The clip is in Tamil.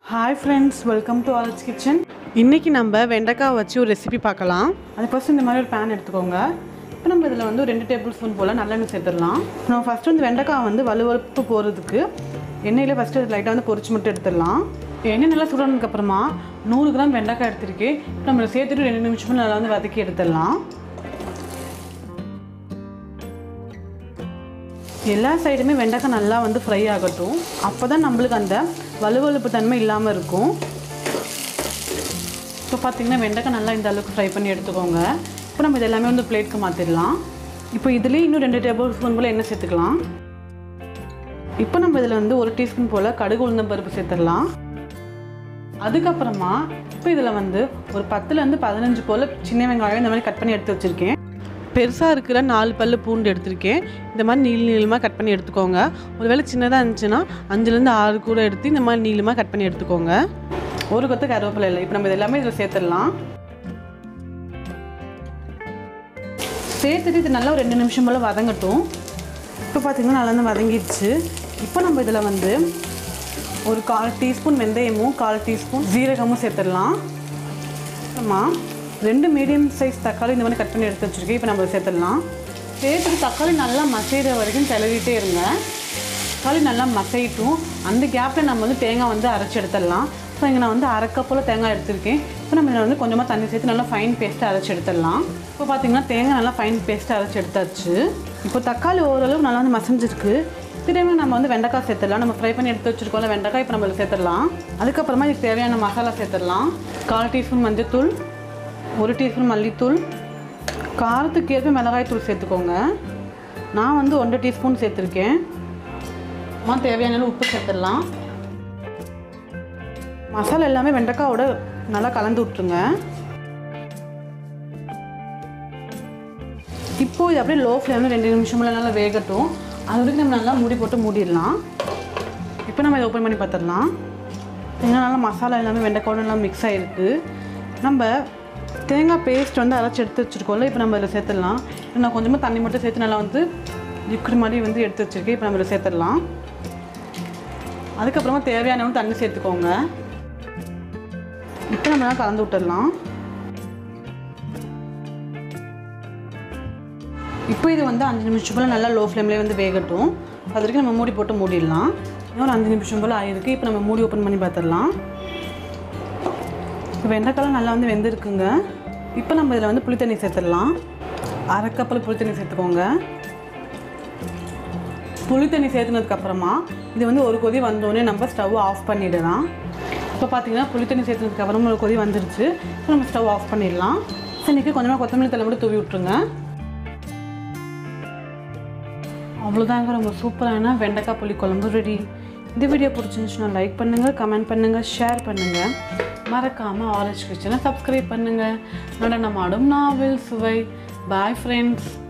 hi friends welcome to Al's kitchen இன்றைக்கி நம்ம வெண்டைக்காய் வச்சு ஒரு ரெசிபி பார்க்கலாம் அது ஃபஸ்ட் இந்த மாதிரி ஒரு பேன் எடுத்துக்கோங்க இப்போ நம்ம இதில் வந்து ஒரு ரெண்டு டேபிள் ஸ்பூன் போல் நல்லெண்ணெய் சேர்த்துடலாம் நம்ம ஃபஸ்ட்டு வந்து வெண்டைக்காய் வந்து வலுவழுப்பு போகிறதுக்கு எண்ணெயில் ஃபஸ்ட்டு லைட்டாக வந்து பொரிச்சு மட்டும் எடுத்துடலாம் எண்ணெய் நல்லா சுடனதுக்கப்புறமா நூறு கிராம் வெண்டைக்காய் எடுத்திருக்கேன் இப்போ நம்ம சேர்த்துட்டு ரெண்டு நிமிஷமும் நல்லா வந்து வதக்கி எடுத்துடலாம் எல்லா சைடுமே வெண்டைக்காய் நல்லா வந்து ஃப்ரை ஆகட்டும் அப்போ தான் நம்மளுக்கு அந்த வலுவழுப்பு தன்மை இல்லாமல் இருக்கும் இப்போ பார்த்தீங்கன்னா வெண்டைக்காய் நல்லா இந்த அளவுக்கு ஃப்ரை பண்ணி எடுத்துக்கோங்க இப்போ நம்ம இது எல்லாமே வந்து பிளேட்க்கு மாற்றிடலாம் இப்போ இதுலேயே இன்னும் ரெண்டு டேபிள் ஸ்பூன் போல் எண்ணெய் சேர்த்துக்கலாம் இப்போ நம்ம இதில் வந்து ஒரு டீஸ்பூன் போல் கடுகு உளுந்தம் பருப்பு சேர்த்துடலாம் அதுக்கப்புறமா இப்போ இதில் வந்து ஒரு பத்துலேருந்து பதினஞ்சு போல் சின்ன வெங்காயம் இந்த மாதிரி கட் பண்ணி எடுத்து வச்சுருக்கேன் பெருசாக இருக்கிற நாலு பல்லு பூண்டு எடுத்திருக்கேன் இந்த மாதிரி நீள நீளமாக கட் பண்ணி எடுத்துக்கோங்க ஒருவேளை சின்னதாக இருந்துச்சுன்னா அஞ்சுலேருந்து ஆறு கூட எடுத்து இந்த மாதிரி நீளமாக கட் பண்ணி எடுத்துக்கோங்க ஒரு கொத்து கருவேப்பிலை இல்லை இப்போ நம்ம இது எல்லாமே இதில் சேர்த்துடலாம் சேர்த்துட்டு இது நல்லா ஒரு ரெண்டு நிமிஷம் போல் வதங்கட்டும் இப்போ பார்த்தீங்கன்னா நல்லா வந்து வதங்கிடுச்சு இப்போ நம்ம இதில் வந்து ஒரு கால் டீஸ்பூன் வெந்தயமும் கால் டீஸ்பூன் ஜீரகமும் சேர்த்துடலாம் ஆமாம் ரெண்டு மீடியம் சைஸ் தக்காளி இந்த மாதிரி கட் பண்ணி எடுத்து வச்சுருக்கேன் இப்போ நம்ம சேர்த்துடலாம் சேர்த்துட்டு தக்காளி நல்லா மசைகிற வரைக்கும் கிளறிட்டே இருங்க தக்காளி நல்லா மசைட்டும் அந்த கேப்பில் நம்ம வந்து தேங்காய் வந்து அரைச்சி எடுத்துடலாம் ஸோ இங்கே நான் வந்து அரை கப் போல் தேங்காய் எடுத்திருக்கேன் இப்போ நம்ம இதில் வந்து கொஞ்சமாக தண்ணி சேர்த்து நல்லா ஃபைன் பேஸ்ட்டு அரைச்சி எடுத்துடலாம் இப்போ பார்த்தீங்கன்னா தேங்காய் நல்லா ஃபைன் பேஸ்ட்டு அரைச்சி எடுத்தாச்சு இப்போ தக்காளி ஓரளவு நல்லா வந்து மசஞ்சிருக்கு திரும்ப நம்ம வந்து வெண்டைக்காய் சேர்த்துடலாம் நம்ம ஃப்ரை பண்ணி எடுத்து வச்சுருக்கோம்ல வெண்டைக்காய் இப்போ நம்ம இதில் சேர்த்துடலாம் அதுக்கப்புறமா இதுக்கு தேவையான மசாலா சேர்த்துடலாம் கால் டீஸ்பூன் மஞ்சள் ஒரு டீஸ்பூன் மல்லித்தூள் காரத்துக்கு ஏற்ப மிளகாய் தூள் சேர்த்துக்கோங்க நான் வந்து ஒன்றரை டீஸ்பூன் சேர்த்துருக்கேன் அம்மா தேவையான அளவு உப்பு சேர்த்துடலாம் மசாலா எல்லாமே வெண்டைக்காயோட நல்லா கலந்து விட்ருங்க இப்போது இது அப்படியே லோ ஃப்ளேமில் ரெண்டு நிமிஷம்ல நல்லா வேகட்டும் அது வரைக்கும் நம்ம நல்லா மூடி போட்டு மூடிடலாம் இப்போ நம்ம இதை ஓப்பன் பண்ணி பார்த்துடலாம் ஏன்னா நல்லா மசாலா எல்லாமே வெண்டைக்காயோட நல்லா மிக்ஸ் ஆகிருக்கு நம்ம தேங்காய் பேஸ்ட் வந்து அரைச்சி எடுத்து வச்சுருக்கோம்ல இப்போ நம்ம இதில் சேர்த்துடலாம் நான் கொஞ்சமாக தண்ணி மட்டும் சேர்த்து நல்லா வந்து லிக்விட் மாதிரி வந்து எடுத்து வச்சுருக்கேன் இப்போ நம்ம இதில் சேர்த்துடலாம் அதுக்கப்புறமா தேவையான அளவு தண்ணி சேர்த்துக்கோங்க இப்போ நம்ம நல்லா கலந்து விட்டுடலாம் இப்போ இது வந்து அஞ்சு நிமிஷம் போல் நல்லா லோ ஃப்ளேம்லேயே வந்து வேகட்டும் அது வரைக்கும் நம்ம மூடி போட்டு மூடிடலாம் இன்னும் ஒரு அஞ்சு நிமிஷம் போல் ஆயிருக்கு இப்போ நம்ம மூடி ஓப்பன் பண்ணி பார்த்துடலாம் இப்போ வெண்டைக்காய் நல்லா வந்து வெந்திருக்குங்க இப்போ நம்ம இதில் வந்து புளி தண்ணி சேர்த்துடலாம் அரை கப்பில் புளி தண்ணி சேர்த்துக்கோங்க புளி தண்ணி சேர்த்துனதுக்கப்புறமா இது வந்து ஒரு கொதி வந்தோடனே நம்ம ஸ்டவ் ஆஃப் பண்ணிடலாம் இப்போ பார்த்தீங்கன்னா புளி தண்ணி சேர்த்துனதுக்கப்புறமா ஒரு கொதி வந்துருச்சு இப்போ நம்ம ஸ்டவ் ஆஃப் பண்ணிடலாம் இன்னைக்கு கொஞ்சமாக கொத்தமல்லி தலை மட்டும் தூவி விட்ருங்க அவ்வளோதாங்க ரொம்ப சூப்பரான வெண்டைக்காய் புளி குழம்பு ரெடி இந்த வீடியோ பிடிச்சிருந்துச்சுன்னா லைக் பண்ணுங்கள் கமெண்ட் பண்ணுங்கள் ஷேர் பண்ணுங்கள் மறக்காமல் ஆரஞ்ச் கிச்சனை சப்ஸ்கிரைப் பண்ணுங்கள் நடனமாடும் நாவல் சுவை பாய் ஃப்ரெண்ட்ஸ்